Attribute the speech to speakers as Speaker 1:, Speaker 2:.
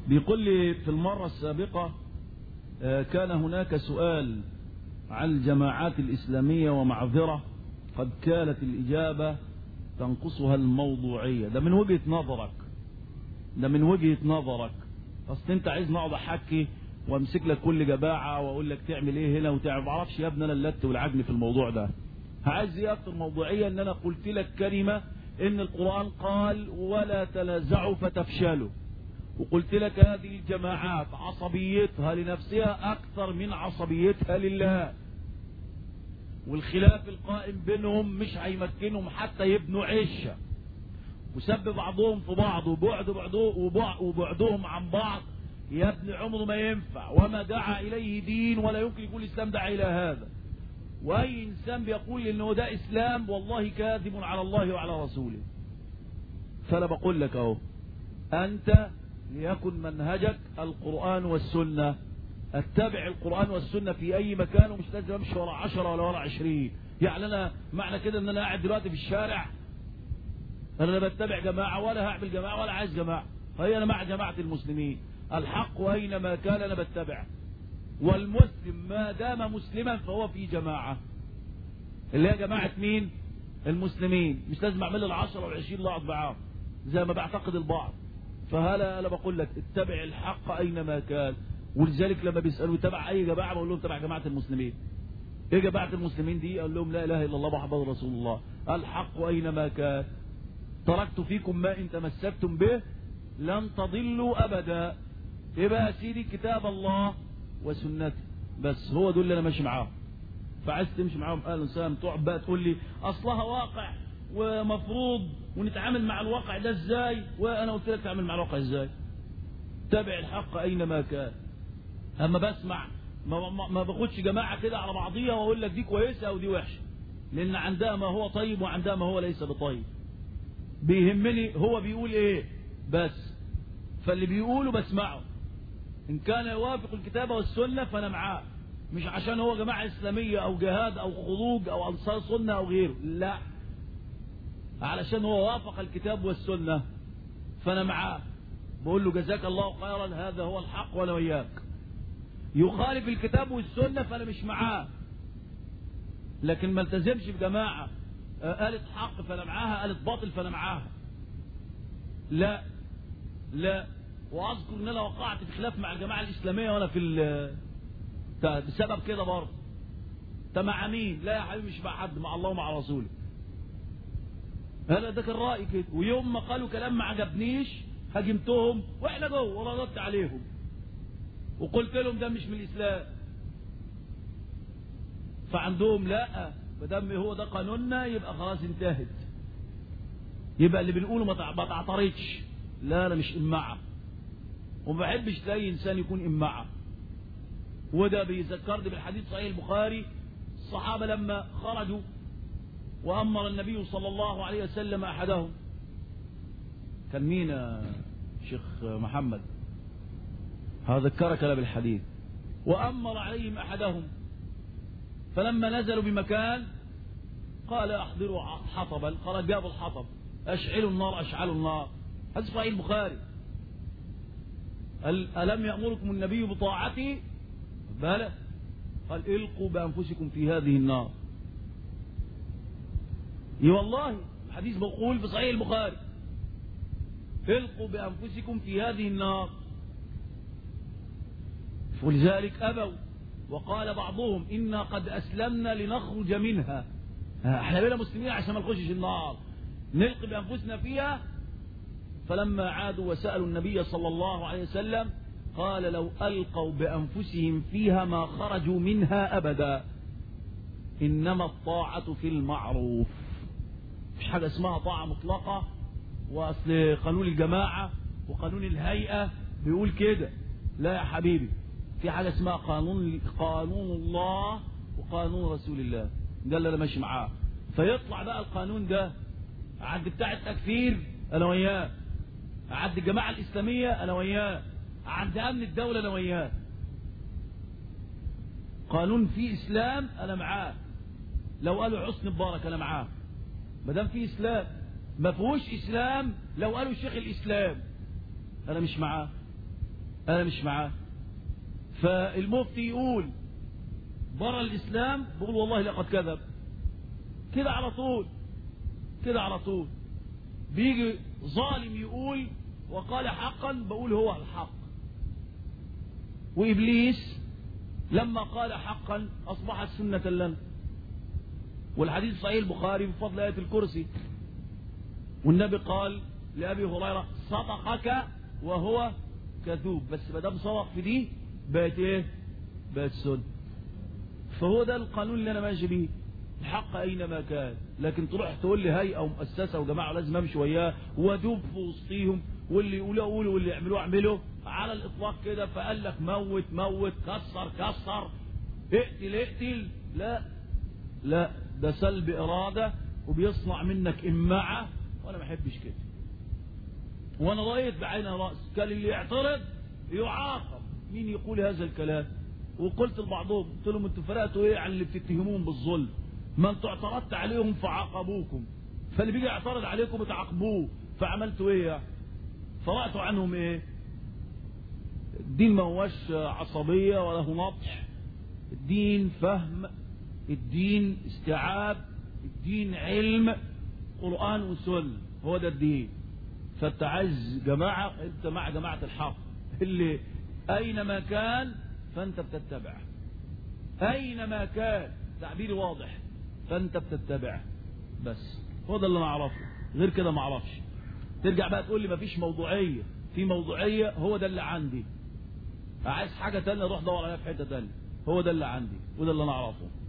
Speaker 1: بيقول لي في المرة السابقة كان هناك سؤال عن الجماعات الإسلامية ومعذرة قد كانت الإجابة تنقصها الموضوعية ده من وجهة نظرك ده من وجهة نظرك أصل أنت عايز نقعد أحكي وامسك لك كل جماعة واقول لك تعمل ايه هنا وتعمل ما اعرفش يا ابني انا اللت والعجن في الموضوع ده عايز ايه اكتر موضوعية ان انا قلت لك كلمة ان القرآن قال ولا تنازعوا فتفشلوا وقلت لك هذه الجماعات عصبيتها لنفسها اكثر من عصبيتها لله والخلاف القائم بينهم مش هيمكنهم حتى يبنوا عشه وسب بعضهم في بعض وبعد بعضهم وبعدهم عن بعض يا ابن عمره ما ينفع وما دعا إليه دين ولا يمكن يكون الإسلام دعا إلى هذا وأي إنسان بيقول إنه ده إسلام والله كاذب على الله وعلى رسوله فأنا بقول لك أهو أنت ليكن منهجك القرآن والسنة اتبع القرآن والسنة في أي مكان ومش لازم أمشي ورا عشرة ولا ورا عشرين يعني أنا معنى كده إن أنا قاعد دلوقتي في الشارع أنا لا بتبع جماعة ولا هعمل جماعة ولا عايز جماعة هي أنا مع جماعة المسلمين الحق أينما كان أنا بتبع والمسلم ما دام مسلما فهو في جماعة اللي هي جماعة مين المسلمين مش لازم أعمل العشرة والعشرين لا معاهم زي ما بعتقد البعض فهلا أنا بقول لك اتبع الحق أينما كان ولذلك لما بيسألوا تبع أي جماعة بقول لهم تبع جماعة المسلمين ايه جماعة المسلمين دي اقول لهم لا اله الا الله محمد رسول الله الحق اينما كان تركت فيكم ما ان تمسكتم به لن تضلوا ابدا يبقى يا سيدي كتاب الله وسنته بس هو دول اللي انا ماشي معاهم فعايز تمشي معاهم اهلا وسهلا تقعد بقى تقول لي اصلها واقع ومفروض ونتعامل مع الواقع ده ازاي وانا قلت لك تعامل مع الواقع ازاي تابع الحق اينما كان اما بسمع ما, ما, ما باخدش جماعه كده على بعضيها واقول لك دي كويسه او دي وحشه لان عندها ما هو طيب وعندها ما هو ليس بطيب بيهمني هو بيقول ايه بس فاللي بيقوله بسمعه ان كان يوافق الكتاب والسنه فانا معاه مش عشان هو جماعه اسلاميه او جهاد او خروج او انصار سنه او غيره لا علشان هو وافق الكتاب والسنه فانا معاه بقول له جزاك الله خيرا هذا هو الحق وانا وياك يخالف الكتاب والسنه فانا مش معاه لكن ما التزمش بجماعه قالت حق فانا معاها قالت باطل فانا معاها لا لا واذكر ان انا وقعت في خلاف مع الجماعه الاسلاميه وانا في بسبب كده برضه انت مع مين لا يا حبيبي مش مع حد مع الله ومع رسوله هذا ده كان رايي كده ويوم ما قالوا كلام ما عجبنيش هاجمتهم واحنا جوه ورددت عليهم وقلت لهم ده مش من الاسلام فعندهم لا ما دام هو ده قانوننا يبقى خلاص انتهت يبقى اللي بنقوله ما تعترضش لا انا مش امعه وما بحبش تلاقي انسان يكون امعه وده بيذكرني بالحديث صحيح البخاري الصحابه لما خرجوا وامر النبي صلى الله عليه وسلم احدهم كان مين يا شيخ محمد هذكرك لا بالحديث وامر عليهم احدهم فلما نزلوا بمكان قال احضروا حطبا قال جابوا الحطب اشعلوا النار اشعلوا النار هذا صحيح البخاري ألم يأمركم النبي بطاعتي بلى قال القوا بأنفسكم في هذه النار اي والله حديث مقول في صحيح البخاري القوا بأنفسكم في هذه النار ولذلك أبوا وقال بعضهم إنا قد أسلمنا لنخرج منها احنا بينا مسلمين عشان ما نخشش النار نلقي بأنفسنا فيها فلما عادوا وسألوا النبي صلى الله عليه وسلم قال لو ألقوا بأنفسهم فيها ما خرجوا منها أبدا إنما الطاعة في المعروف مش حاجة اسمها طاعة مطلقة وأصل قانون الجماعة وقانون الهيئة بيقول كده لا يا حبيبي في حاجة اسمها قانون قانون الله وقانون رسول الله ده اللي انا ماشي معاه فيطلع بقى القانون ده عند بتاع التكفير انا وياه عند الجماعة الإسلامية أنا وياه عند أمن الدولة أنا وياه قانون فيه إسلام أنا معاه لو قالوا حسن مبارك أنا معاه ما دام فيه إسلام ما فيهوش إسلام لو قالوا شيخ الإسلام أنا مش معاه انا مش معاه فالمفتي يقول برا الاسلام بقول والله لقد كذب كده على طول كده على طول بيجي ظالم يقول وقال حقا بقول هو الحق وابليس لما قال حقا اصبحت سنه لنا والحديث صحيح البخاري بفضل ايه الكرسي والنبي قال لابي هريره صدقك وهو كذوب بس ما دام صدق في دي بقت ايه؟ بقت سنه فهو ده القانون اللي انا ماشي بيه الحق اينما كان لكن تروح تقول لي هيئه ومؤسسه وجماعه لازم امشي وياه وادوب في وسطيهم واللي يقولوا قولوا واللي يعملوه اعملوا على الاطلاق كده فقال لك موت موت كسر كسر اقتل اقتل لا لا ده سلب اراده وبيصنع منك امعه وانا ما احبش كده وانا رايت بعين راس قال اللي يعترض يعاقب مين يقول هذا الكلام وقلت لبعضهم قلت لهم انتوا فرقتوا ايه عن اللي بتتهموهم بالظلم ما انتوا اعترضت عليهم فعاقبوكم فاللي بيجي يعترض عليكم بتعاقبوه فعملتوا ايه يعني فرأتوا عنهم ايه الدين ما هوش عصبية ولا هو نطح الدين فهم الدين استيعاب الدين علم قرآن وسنة هو ده الدين فانت عايز جماعة انت مع جماعة الحق اللي اينما كان فانت بتتبعه اينما كان تعبيري واضح فانت بتتبعه بس هو ده اللي انا اعرفه غير كده ما اعرفش ترجع بقى تقول لي مفيش موضوعيه في موضوعيه هو ده اللي عندي عايز حاجه تانية روح دور عليها في حته تانية هو ده اللي عندي وده اللي انا اعرفه